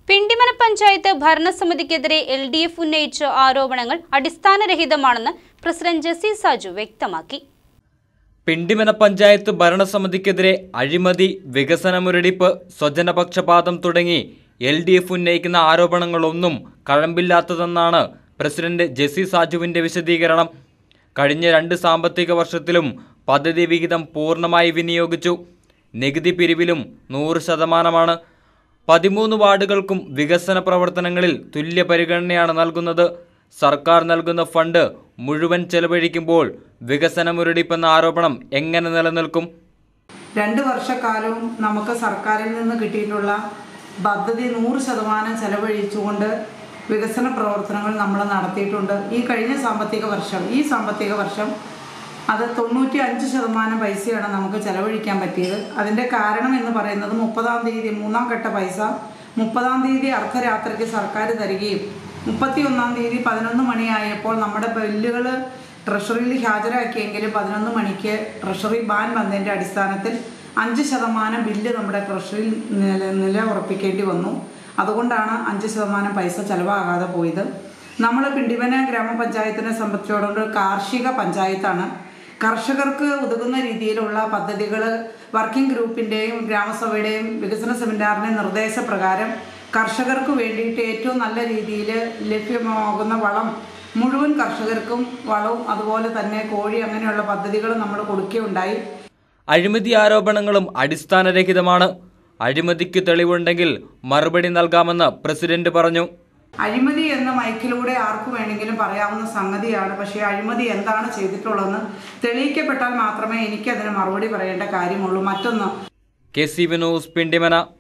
പിണ്ടിമന പഞ്ചായത്ത് ഭരണസമിതിക്കെതിരെ L D F ഉന്നയിച്ച ആരോപണങ്ങൾ അടിസ്ഥാനരഹിതമാണെന്ന് പ്രസിഡന്റ് ജെസി സാജു വ്യക്തമാക്കി പിണ്ടിമന പഞ്ചായത്ത് ഭരണസമിതിക്കെതിരെ അഴിമതി വികസന മുരടിപ്പ് സ്വജനപക്ഷപാതം തുടങ്ങി എൽ ഡി എഫ് ഉന്നയിക്കുന്ന ആരോപണങ്ങളൊന്നും കഴമ്പില്ലാത്തതെന്നാണ് പ്രസിഡന്റ് ജെസി സാജുവിന്റെ വിശദീകരണം കഴിഞ്ഞ രണ്ട് സാമ്പത്തിക വർഷത്തിലും പദ്ധതി വിഹിതം പൂർണ്ണമായി വിനിയോഗിച്ചു നികുതി പിരിവിലും നൂറ് ശതമാനമാണ് പതിമൂന്ന് വാർഡുകൾക്കും വികസന പ്രവർത്തനങ്ങളിൽ തുല്യ പരിഗണനയാണ് നൽകുന്നത് സർക്കാർ നൽകുന്ന ഫണ്ട് മുഴുവൻ ചെലവഴിക്കുമ്പോൾ വികസന മുരടിപ്പെന്ന ആരോപണം എങ്ങനെ നിലനിൽക്കും രണ്ട് വർഷക്കാലവും നമുക്ക് സർക്കാരിൽ നിന്ന് കിട്ടിയിട്ടുള്ള പദ്ധതി നൂറ് ശതമാനം ചെലവഴിച്ചുകൊണ്ട് വികസന പ്രവർത്തനങ്ങൾ നമ്മൾ നടത്തിയിട്ടുണ്ട് ഈ കഴിഞ്ഞ സാമ്പത്തിക വർഷം ഈ സാമ്പത്തിക വർഷം അത് തൊണ്ണൂറ്റി അഞ്ച് ശതമാനം പൈസയാണ് നമുക്ക് ചെലവഴിക്കാൻ പറ്റിയത് അതിൻ്റെ കാരണം എന്ന് പറയുന്നത് മുപ്പതാം തീയതി മൂന്നാം ഘട്ട പൈസ മുപ്പതാം തീയതി അർദ്ധരാത്രിക്ക് സർക്കാർ തരികയും മുപ്പത്തി ഒന്നാം തീയതി പതിനൊന്ന് മണിയായപ്പോൾ നമ്മുടെ ബില്ലുകൾ ട്രഷറിയിൽ ഹാജരാക്കിയെങ്കിലും പതിനൊന്ന് മണിക്ക് ട്രഷറി ബാൻ വന്നതിൻ്റെ അടിസ്ഥാനത്തിൽ അഞ്ച് ശതമാനം ബില്ല് നമ്മുടെ ട്രഷറിയിൽ നില നില ഉറപ്പിക്കേണ്ടി വന്നു അതുകൊണ്ടാണ് അഞ്ച് ശതമാനം പൈസ ചിലവാകാതെ പോയത് നമ്മൾ പിണ്ടിവന ഗ്രാമപഞ്ചായത്തിനെ സംബന്ധിച്ചോളം ഒരു കാർഷിക പഞ്ചായത്താണ് കർഷകർക്ക് ഉതകുന്ന രീതിയിലുള്ള പദ്ധതികൾ വർക്കിംഗ് ഗ്രൂപ്പിൻ്റെയും ഗ്രാമസഭയുടെയും വികസന സെമിനാറിൻ്റെ നിർദ്ദേശപ്രകാരം കർഷകർക്ക് വേണ്ടിയിട്ട് ഏറ്റവും നല്ല രീതിയിൽ ലഭ്യമാകുന്ന വളം മുഴുവൻ കർഷകർക്കും വളവും അതുപോലെ തന്നെ കോഴി അങ്ങനെയുള്ള പദ്ധതികൾ നമ്മൾ കൊടുക്കുകയുണ്ടായി അഴിമതി ആരോപണങ്ങളും അടിസ്ഥാനരഹിതമാണ് അഴിമതിക്ക് തെളിവുണ്ടെങ്കിൽ മറുപടി നൽകാമെന്ന് പ്രസിഡന്റ് പറഞ്ഞു അഴിമതി എന്ന മൈക്കിലൂടെ ആർക്കു വേണമെങ്കിലും പറയാവുന്ന സംഗതിയാണ് പക്ഷേ അഴിമതി എന്താണ് ചെയ്തിട്ടുള്ളതെന്ന് തെളിയിക്കപ്പെട്ടാൽ മാത്രമേ എനിക്കതിന് മറുപടി പറയേണ്ട കാര്യമുള്ളൂ മറ്റൊന്ന് കെ സി വിനോസ് പിണ്ടിമന